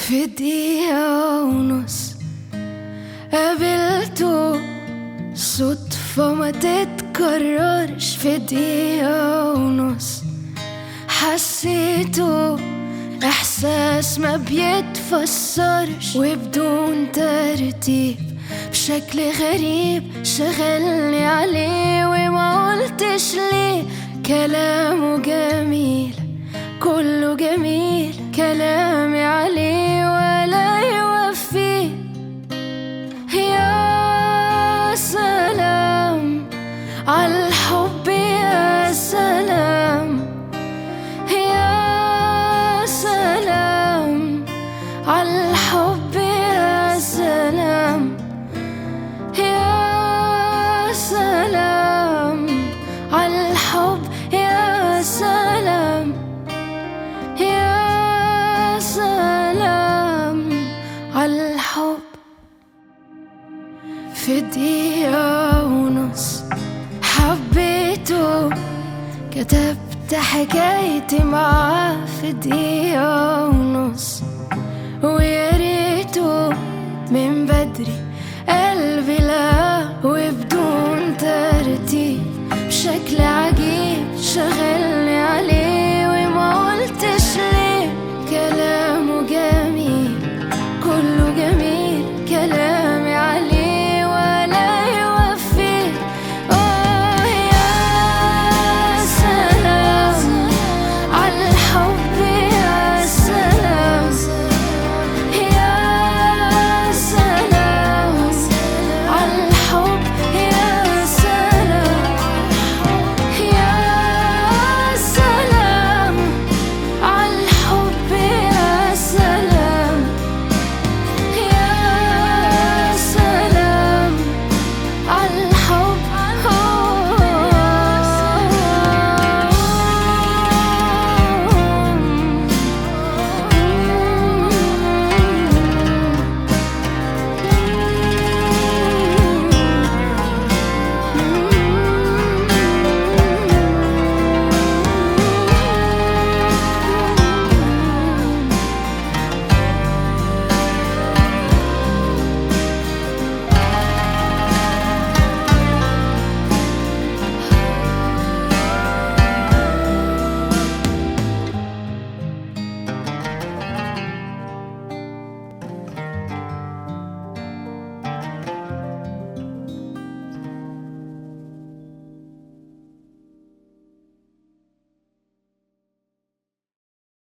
في دقيقة ونص قابلته صدفة ما تتكررش في دقيقة ونص حسيته إحساس ما بيتفسرش وبدون ترتيب بشكل غريب شغلني عليه وما قلتش ليه كلامه جميل كله جميل كلامي عليه ولا يوفي يا سلام عالحب يا سلام يا سلام عالحب يا سلام يا سلام عالحب يا سلام يا سلام عالحب في دقيقة ونص حبيته كتبت حكايتي معاه في دقيقة ونص ويا ريته من بدري